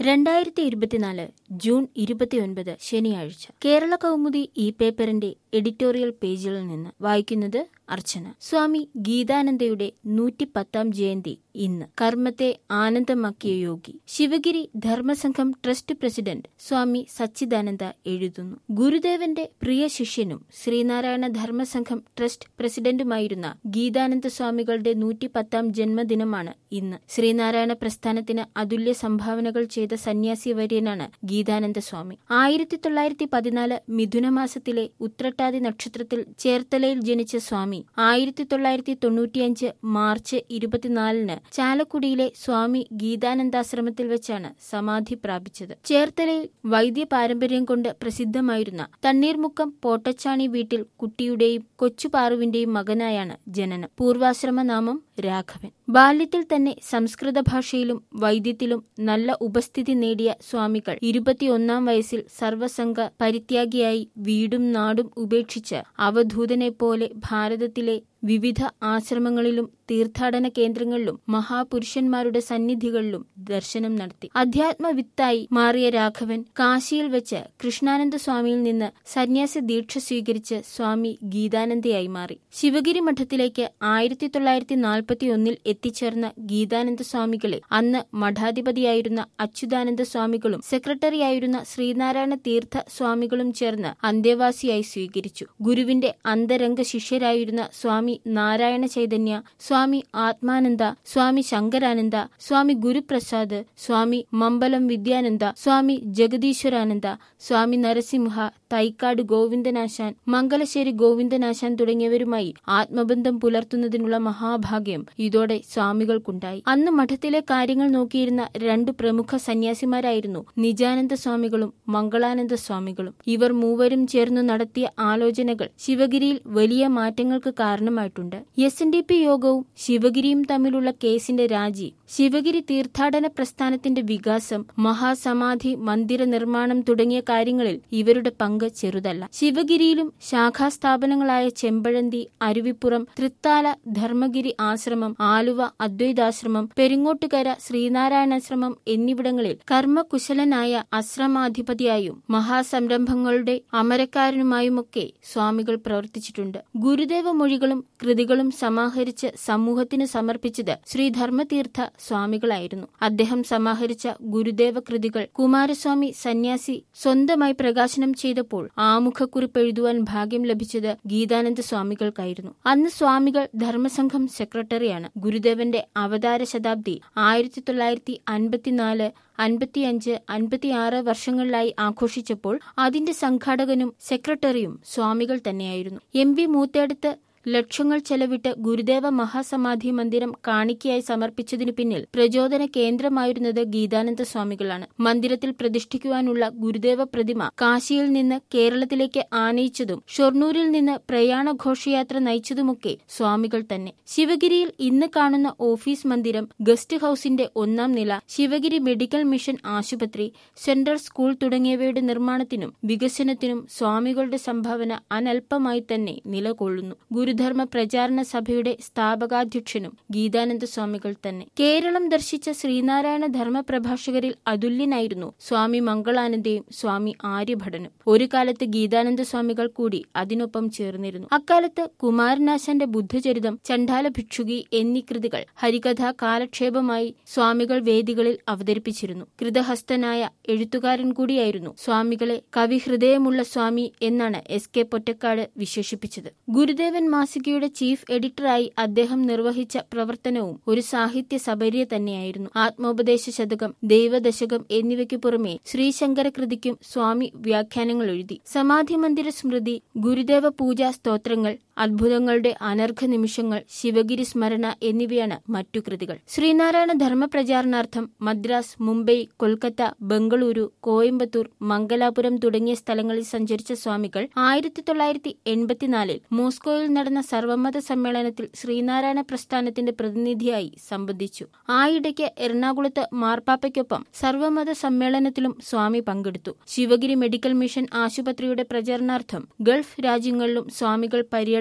രണ്ടായിരത്തി ഇരുപത്തിനാല് ജൂൺ ഇരുപത്തിയൊൻപത് ശനിയാഴ്ച കേരള കൗമുദി ഈ പേപ്പറിന്റെ എഡിറ്റോറിയൽ പേജിൽ നിന്ന് വായിക്കുന്നത് അർച്ചന സ്വാമി ഗീതാനന്ദയുടെ നൂറ്റിപ്പത്താം ജയന്തി ഇന്ന് കർമ്മത്തെ ആനന്ദമാക്കിയ യോഗി ശിവഗിരി ധർമ്മസംഘം ട്രസ്റ്റ് പ്രസിഡന്റ് സ്വാമി സച്ചിദാനന്ദ എഴുതുന്നു ഗുരുദേവന്റെ പ്രിയ ശിഷ്യനും ശ്രീനാരായണ ധർമ്മസംഘം ട്രസ്റ്റ് പ്രസിഡന്റുമായിരുന്ന ഗീതാനന്ദ സ്വാമികളുടെ നൂറ്റിപ്പത്താം ജന്മദിനമാണ് ഇന്ന് ശ്രീനാരായണ പ്രസ്ഥാനത്തിന് അതുല്യ സംഭാവനകൾ ചെയ്ത സന്യാസി വര്യനാണ് ഗീതാനന്ദ സ്വാമി ആയിരത്തി തൊള്ളായിരത്തി പതിനാല് മിഥുനമാസത്തിലെ ഉത്രട്ടാതി നക്ഷത്രത്തിൽ ചേർത്തലയിൽ ജനിച്ച സ്വാമി ആയിരത്തി തൊള്ളായിരത്തി തൊണ്ണൂറ്റിയഞ്ച് മാർച്ച് ഇരുപത്തിനാലിന് ചാലക്കുടിയിലെ സ്വാമി ഗീതാനന്ദാശ്രമത്തിൽ വെച്ചാണ് സമാധി പ്രാപിച്ചത് ചേർത്തലയിൽ വൈദ്യ പാരമ്പര്യം കൊണ്ട് പ്രസിദ്ധമായിരുന്ന തണ്ണീർമുക്കം പോട്ടച്ചാണി വീട്ടിൽ കുട്ടിയുടെയും കൊച്ചുപാറുവിന്റെയും മകനായാണ് ജനനം പൂർവാശ്രമ നാമം രാഘവൻ ബാല്യത്തിൽ തന്നെ സംസ്കൃത ഭാഷയിലും വൈദ്യത്തിലും നല്ല ഉപസ്ഥിതി നേടിയ സ്വാമികൾ ഇരുപത്തിയൊന്നാം വയസ്സിൽ സർവസംഘ പരിത്യാഗിയായി വീടും നാടും ഉപേക്ഷിച്ച് അവധൂതനെപ്പോലെ ഭാരതത്തിലെ വിവിധ ആശ്രമങ്ങളിലും തീർത്ഥാടന കേന്ദ്രങ്ങളിലും മഹാപുരുഷന്മാരുടെ സന്നിധികളിലും ദർശനം നടത്തി അധ്യാത്മവിത്തായി മാറിയ രാഘവൻ കാശിയിൽ വെച്ച് കൃഷ്ണാനന്ദ സ്വാമിയിൽ നിന്ന് സന്യാസ ദീക്ഷ സ്വീകരിച്ച് സ്വാമി ഗീതാനന്ദയായി മാറി ശിവഗിരി മഠത്തിലേക്ക് ആയിരത്തി തൊള്ളായിരത്തി നാൽപ്പത്തി ഒന്നിൽ എത്തിച്ചേർന്ന ഗീതാനന്ദ സ്വാമികളെ അന്ന് മഠാധിപതിയായിരുന്ന അച്യുതാനന്ദ സ്വാമികളും സെക്രട്ടറിയായിരുന്ന ശ്രീനാരായണ തീർത്ഥ സ്വാമികളും ചേർന്ന് അന്തേവാസിയായി സ്വീകരിച്ചു ഗുരുവിന്റെ അന്തരംഗ ശിഷ്യരായിരുന്ന സ്വാമി നാരായണ ചൈതന്യ സ്വാമി ആത്മാനന്ദ സ്വാമി ശങ്കരാനന്ദ സ്വാമി ഗുരുപ്രസാദ് സ്വാമി മമ്പലം വിദ്യാനന്ദ സ്വാമി ജഗദീശ്വരാനന്ദ സ്വാമി നരസിംഹ തൈക്കാട് ഗോവിന്ദനാശാൻ മംഗലശ്ശേരി ഗോവിന്ദനാശാൻ തുടങ്ങിയവരുമായി ആത്മബന്ധം പുലർത്തുന്നതിനുള്ള മഹാഭാഗ്യം ഇതോടെ സ്വാമികൾക്കുണ്ടായി അന്ന് മഠത്തിലെ കാര്യങ്ങൾ നോക്കിയിരുന്ന രണ്ടു പ്രമുഖ സന്യാസിമാരായിരുന്നു നിജാനന്ദ സ്വാമികളും മംഗളാനന്ദ സ്വാമികളും ഇവർ മൂവരും ചേർന്നു നടത്തിയ ആലോചനകൾ ശിവഗിരിയിൽ വലിയ മാറ്റങ്ങൾക്ക് കാരണമായിട്ടുണ്ട് എസ് എൻ ഡി പി യോഗവും ശിവഗിരിയും തമ്മിലുള്ള കേസിന്റെ രാജി ശിവഗിരി തീർത്ഥാടന പ്രസ്ഥാനത്തിന്റെ വികാസം മഹാസമാധി മന്ദിര നിർമ്മാണം തുടങ്ങിയ കാര്യങ്ങളിൽ ഇവരുടെ പങ്ക് ചെറുതല്ല ശിവഗിരിയിലും ശാഖാസ്ഥാപനങ്ങളായ ചെമ്പഴന്തി അരുവിപ്പുറം തൃത്താല ധർമ്മഗിരി ആശ്രമം ആലുവ അദ്വൈതാശ്രമം പെരിങ്ങോട്ടുകര ശ്രീനാരായണാശ്രമം എന്നിവിടങ്ങളിൽ കർമ്മകുശലനായ ആശ്രമാധിപതിയായും മഹാസംരംഭങ്ങളുടെ അമരക്കാരനുമായുമൊക്കെ സ്വാമികൾ പ്രവർത്തിച്ചിട്ടുണ്ട് ഗുരുദേവ മൊഴികളും കൃതികളും സമാഹരിച്ച് സമൂഹത്തിന് സമർപ്പിച്ചത് ശ്രീ ധർമ്മതീർത്ഥ സ്വാമികളായിരുന്നു അദ്ദേഹം സമാഹരിച്ച ഗുരുദേവ കൃതികൾ കുമാരസ്വാമി സന്യാസി സ്വന്തമായി പ്രകാശനം ചെയ്തപ്പോൾ ആമുഖക്കുറിപ്പ് എഴുതുവാൻ ഭാഗ്യം ലഭിച്ചത് ഗീതാനന്ദ സ്വാമികൾക്കായിരുന്നു അന്ന് സ്വാമികൾ ധർമ്മസംഘം സെക്രട്ടറിയാണ് ഗുരുദേവന്റെ അവതാര ശതാബ്ദി ആയിരത്തി തൊള്ളായിരത്തി അൻപത്തിനാല് അൻപത്തിയഞ്ച് അൻപത്തിയാറ് വർഷങ്ങളിലായി ആഘോഷിച്ചപ്പോൾ അതിന്റെ സംഘാടകനും സെക്രട്ടറിയും സ്വാമികൾ തന്നെയായിരുന്നു എം വി മൂത്തേടത്ത് ലക്ഷങ്ങൾ ചെലവിട്ട് ഗുരുദേവ മഹാസമാധി മന്ദിരം കാണിക്കയായി സമർപ്പിച്ചതിനു പിന്നിൽ പ്രചോദന കേന്ദ്രമായിരുന്നത് ഗീതാനന്ദ സ്വാമികളാണ് മന്ദിരത്തിൽ പ്രതിഷ്ഠിക്കുവാനുള്ള ഗുരുദേവ പ്രതിമ കാശിയിൽ നിന്ന് കേരളത്തിലേക്ക് ആനയിച്ചതും ഷൊർണൂരിൽ നിന്ന് പ്രയാണ ഘോഷയാത്ര നയിച്ചതുമൊക്കെ സ്വാമികൾ തന്നെ ശിവഗിരിയിൽ ഇന്ന് കാണുന്ന ഓഫീസ് മന്ദിരം ഗസ്റ്റ് ഹൌസിന്റെ ഒന്നാം നില ശിവഗിരി മെഡിക്കൽ മിഷൻ ആശുപത്രി സെൻട്രൽ സ്കൂൾ തുടങ്ങിയവയുടെ നിർമ്മാണത്തിനും വികസനത്തിനും സ്വാമികളുടെ സംഭാവന അനൽപമായി തന്നെ നിലകൊള്ളുന്നു ഗുരുധർമ്മ പ്രചാരണ സഭയുടെ സ്ഥാപകാധ്യക്ഷനും ഗീതാനന്ദ സ്വാമികൾ തന്നെ കേരളം ദർശിച്ച ശ്രീനാരായണ ധർമ്മ പ്രഭാഷകരിൽ അതുല്യനായിരുന്നു സ്വാമി മംഗളാനന്ദയും സ്വാമി ആര്യഭടനും ഒരു കാലത്ത് ഗീതാനന്ദ സ്വാമികൾ കൂടി അതിനൊപ്പം ചേർന്നിരുന്നു അക്കാലത്ത് കുമാരനാശാന്റെ ബുദ്ധചരിതം ചണ്ഡാല ഭിക്ഷുകി എന്നീ കൃതികൾ ഹരികഥാ കാലക്ഷേപമായി സ്വാമികൾ വേദികളിൽ അവതരിപ്പിച്ചിരുന്നു കൃതഹസ്തനായ എഴുത്തുകാരൻ കൂടിയായിരുന്നു സ്വാമികളെ കവിഹൃദയമുള്ള സ്വാമി എന്നാണ് എസ് കെ പൊറ്റക്കാട് വിശേഷിപ്പിച്ചത് ഗുരുദേവൻ മാസികയുടെ ചീഫ് എഡിറ്ററായി അദ്ദേഹം നിർവഹിച്ച പ്രവർത്തനവും ഒരു സാഹിത്യ സബര്യ തന്നെയായിരുന്നു ആത്മോപദേശ ശതകം ദൈവദശകം എന്നിവയ്ക്കു പുറമെ ശ്രീശങ്കര കൃതിക്കും സ്വാമി വ്യാഖ്യാനങ്ങൾ എഴുതി സമാധി മന്ദിര സ്മൃതി ഗുരുദേവ പൂജാ സ്തോത്രങ്ങൾ അത്ഭുതങ്ങളുടെ അനർഘ നിമിഷങ്ങൾ ശിവഗിരി സ്മരണ എന്നിവയാണ് മറ്റു കൃതികൾ ശ്രീനാരായണ ധർമ്മ പ്രചാരണാർത്ഥം മദ്രാസ് മുംബൈ കൊൽക്കത്ത ബംഗളൂരു കോയമ്പത്തൂർ മംഗലാപുരം തുടങ്ങിയ സ്ഥലങ്ങളിൽ സഞ്ചരിച്ച സ്വാമികൾ ആയിരത്തി തൊള്ളായിരത്തി എൺപത്തിനാലിൽ മോസ്കോയിൽ നടന്ന സർവമത സമ്മേളനത്തിൽ ശ്രീനാരായണ പ്രസ്ഥാനത്തിന്റെ പ്രതിനിധിയായി സംബന്ധിച്ചു ആയിടയ്ക്ക് എറണാകുളത്ത് മാർപ്പാപ്പയ്ക്കൊപ്പം സർവമത സമ്മേളനത്തിലും സ്വാമി പങ്കെടുത്തു ശിവഗിരി മെഡിക്കൽ മിഷൻ ആശുപത്രിയുടെ പ്രചരണാർത്ഥം ഗൾഫ് രാജ്യങ്ങളിലും സ്വാമികൾ പര്യടനം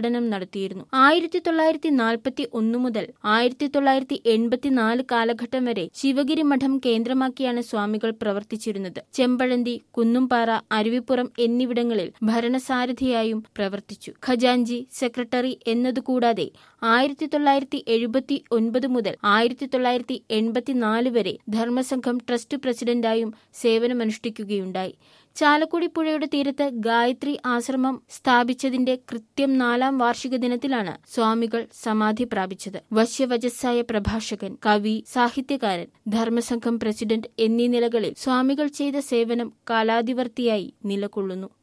തീർത്ഥാടനം നടത്തിയിരുന്നു ആയിരത്തി തൊള്ളായിരത്തി നാൽപ്പത്തി ഒന്ന് മുതൽ ആയിരത്തി തൊള്ളായിരത്തി എൺപത്തിനാല് കാലഘട്ടം വരെ ശിവഗിരി മഠം കേന്ദ്രമാക്കിയാണ് സ്വാമികൾ പ്രവർത്തിച്ചിരുന്നത് ചെമ്പഴന്തി കുന്നുംപാറ അരുവിപ്പുറം എന്നിവിടങ്ങളിൽ ഭരണസാരഥിയായും പ്രവർത്തിച്ചു ഖജാൻജി സെക്രട്ടറി എന്നതുകൂടാതെ ആയിരത്തി തൊള്ളായിരത്തി എഴുപത്തി ഒൻപത് മുതൽ ആയിരത്തി തൊള്ളായിരത്തി എൺപത്തിനാല് വരെ ധർമ്മസംഘം ട്രസ്റ്റ് പ്രസിഡന്റായും സേവനമനുഷ്ഠിക്കുകയുണ്ടായി ചാലക്കുടി പുഴയുടെ തീരത്ത് ഗായത്രി ആശ്രമം സ്ഥാപിച്ചതിന്റെ കൃത്യം നാലാം വാർഷിക ദിനത്തിലാണ് സ്വാമികൾ സമാധി പ്രാപിച്ചത് വശ്യവചസ്സായ പ്രഭാഷകൻ കവി സാഹിത്യകാരൻ ധർമ്മസംഘം പ്രസിഡന്റ് എന്നീ നിലകളിൽ സ്വാമികൾ ചെയ്ത സേവനം കാലാതിവർത്തിയായി നിലകൊള്ളുന്നു